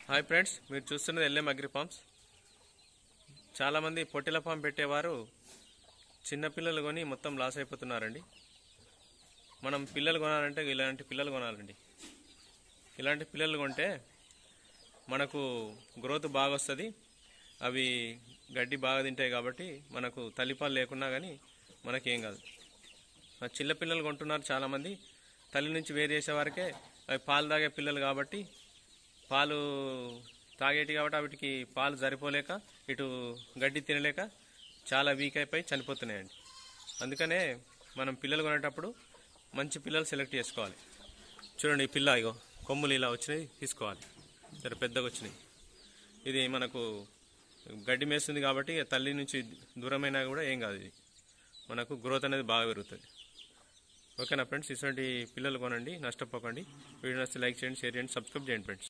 hi friends మీరు చూస్తున్నది LM agri forms చాలామంది పొట్టెల ఫామ్ పెట్టేవారు చిన్నపిల్లలు కొని మొత్తం లాస్ అయిపోతున్నారండి మనం పిల్లలు కొనాలంటే ఇలాంటి పిల్లలు కొనాలండి ఇలాంటి పిల్లలు కొంటే మనకు గ్రోత్ బాగా వస్తుంది అవి గడ్డి బాగా తింటాయి కాబట్టి మనకు తల్లిపాలు లేకున్నా కానీ మనకేం కాదు ఆ చిన్న పిల్లలు కొంటున్నారు చాలామంది తల్లి నుంచి వేరు చేసే వరకే అవి పాలు తాగే పిల్లలు కాబట్టి పాలు తాగేటి కాబట్టి వాటికి పాలు సరిపోలేక ఇటు గడ్డి తినలేక చాలా వీక్ అయిపోయి చనిపోతున్నాయండి అందుకనే మనం పిల్లలు కొనేటప్పుడు మంచి పిల్లలు సెలెక్ట్ చేసుకోవాలి చూడండి ఈ పిల్ల ఇగో కొమ్ములు ఇలా వచ్చినాయి తీసుకోవాలి సరే పెద్దగా వచ్చినాయి ఇది మనకు గడ్డి మేస్తుంది కాబట్టి ఇక తల్లి నుంచి దూరమైనా కూడా ఏం కాదు ఇది మనకు గ్రోత్ అనేది బాగా పెరుగుతుంది ఓకేనా ఫ్రెండ్స్ ఇటువంటి పిల్లలు కొనండి నష్టపోకండి వీడియో నచ్చితే లైక్ చేయండి షేర్ చేయండి సబ్స్క్రైబ్ చేయండి ఫ్రెండ్స్